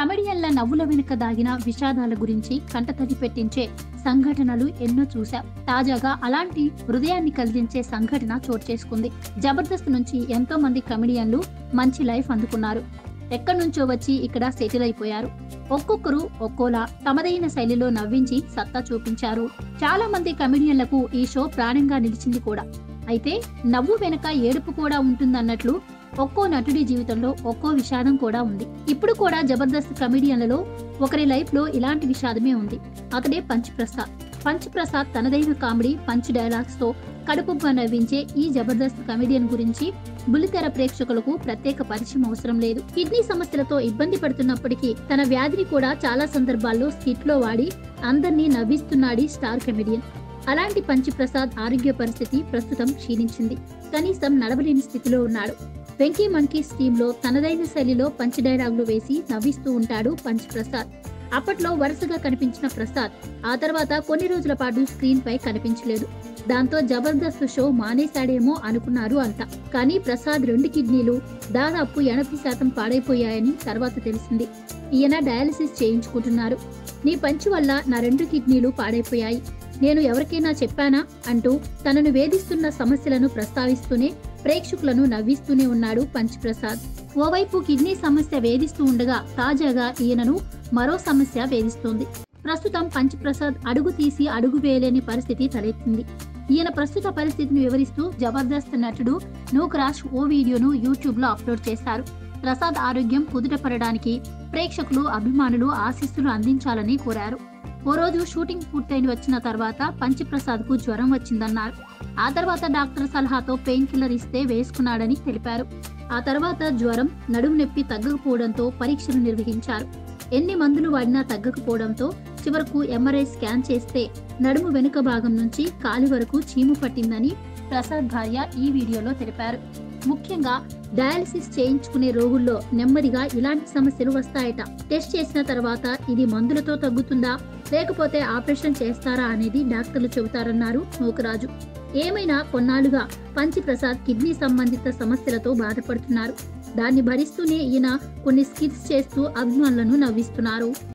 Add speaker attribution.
Speaker 1: కమెడియన్ల నవ్వుల వెనుక దాగిన విషాదాల గురించి కంటతడి పెట్టించే సంఘటనలు ఎన్నో చూశాం తాజాగా అలాంటి హృదయాన్ని కలిగించే సంఘటన చోటు చేసుకుంది జబర్దస్త్ నుంచి ఎంతో మంది కమెడియన్లు మంచి లైఫ్ అందుకున్నారు ఎక్కడి నుంచో వచ్చి ఇక్కడ సెటిల్ అయిపోయారు ఒక్కొక్కరు ఒక్కోలా తమదైన శైలిలో నవ్వించి సత్తా చూపించారు చాలా మంది కమెడియన్లకు ఈ షో ప్రాణంగా నిలిచింది కూడా అయితే నవ్వు వెనక ఏడుపు కూడా ఉంటుందన్నట్లు ఒక్కో నటుడి జీవితంలో ఒక్కో విషాదం కూడా ఉంది ఇప్పుడు కూడా జబర్దస్త్ కమెడియన్లలో ఒకరి లైఫ్ లో ఇలాంటి విషాదమే ఉంది అతడే పంచ్ ప్రసాద్ పంచ్ ప్రసాద్ తనదైన కామెడీ పంచ్ డైలాగ్స్ తో కడుపుబ్బ నవ్వించే ఈ జబర్దస్త్ కమెడియన్ గురించి బుల్లితెర ప్రేక్షకులకు ప్రత్యేక పరిచయం అవసరం లేదు కిడ్నీ సమస్యలతో ఇబ్బంది పడుతున్నప్పటికీ తన వ్యాధిని కూడా చాలా సందర్భాల్లో స్కిట్ లో వాడి అందరినీ నవ్విస్తున్నాడు ఈ స్టార్ కమెడియన్ అలాంటి పంచి ప్రసాద్ ఆరోగ్య పరిస్థితి ప్రస్తుతం క్షీణించింది కనీసం నడవలేని స్థితిలో ఉన్నాడు వెంకీ మంకీస్ టీంలో తనదైన శైలిలో పంచ్ డైలాగులు వేసి నవ్విస్తూ ఉంటాడు పంచ్ ప్రసాద్ అప్పట్లో వరుసగా కనిపించిన ప్రసాద్ ఆ తర్వాత కొన్ని రోజుల పాటు స్క్రీన్ పై కనిపించలేదు దాంతో జబర్దస్త్ షో మానేశాడేమో అనుకున్నారు అంతా కానీ ప్రసాద్ రెండు కిడ్నీలు దాదాపు ఎనభై శాతం పాడైపోయాయని తర్వాత తెలిసింది ఈయన డయాలసిస్ చేయించుకుంటున్నారు నీ పంచి వల్ల నా రెండు కిడ్నీలు పాడైపోయాయి నేను ఎవరికైనా చెప్పానా అంటూ తనను వేధిస్తున్న సమస్యలను ప్రస్తావిస్తూనే ప్రేక్షకులను నవ్విస్తూనే ఉన్నాడు పంచ్ ప్రసాద్ ఓవైపు కిడ్నీ సమస్య వేధిస్తూ ఉండగా తాజాగా ఈయనను మరో సమస్య వేధిస్తోంది ప్రస్తుతం పంచ్ ప్రసాద్ అడుగు తీసి అడుగు వేయలేని పరిస్థితి తలెత్తింది ఈయన ప్రస్తుత పరిస్థితిని వివరిస్తూ జబర్దస్త్ నటుడు నూక్రాష్ ఓ వీడియోను యూట్యూబ్ లో అప్లోడ్ చేశారు ప్రసాద్ ఆరోగ్యం కుదుటపడడానికి ప్రేక్షకులు అభిమానులు ఆశీస్సులు అందించాలని కోరారు ఓ రోజు షూటింగ్ పూర్తయిన వచ్చిన తర్వాత పంచప్రసాద్ కు జ్వరం వచ్చిందన్నారు ఆ తర్వాత డాక్టర్ సలహాతో పెయిన్ కిల్లర్ ఇస్తే వేసుకున్నాడని తెలిపారు ఆ తర్వాత జ్వరం నడుము నొప్పి తగ్గకపోవడంతో పరీక్షలు నిర్వహించారు ఎన్ని మందులు వాడినా తగ్గకపోవడంతో చివరకు ఎంఆర్ఐ స్కాన్ చేస్తే నడుము వెనుక భాగం నుంచి కాలి వరకు చీము పట్టిందని ప్రసాద్ భార్య ఈ వీడియోలో తెలిపారు ముఖ్యంగా డయాలసిస్ చేయించుకునే రోగుల్లో నెమ్మదిగా ఇలాంటి సమస్యలు వస్తాయట టెస్ట్ చేసిన తర్వాత ఇది మందులతో తగ్గుతుందా లేకపోతే ఆపరేషన్ చేస్తారా అనేది డాక్టర్లు చెబుతారన్నారు నూకరాజు ఏమైనా కొన్నాళ్లుగా పంచి ప్రసాద్ కిడ్నీ సంబంధిత సమస్యలతో బాధపడుతున్నారు దాన్ని భరిస్తూనే ఈయన కొన్ని స్కిట్స్ చేస్తూ అభిమానులను నవ్విస్తున్నారు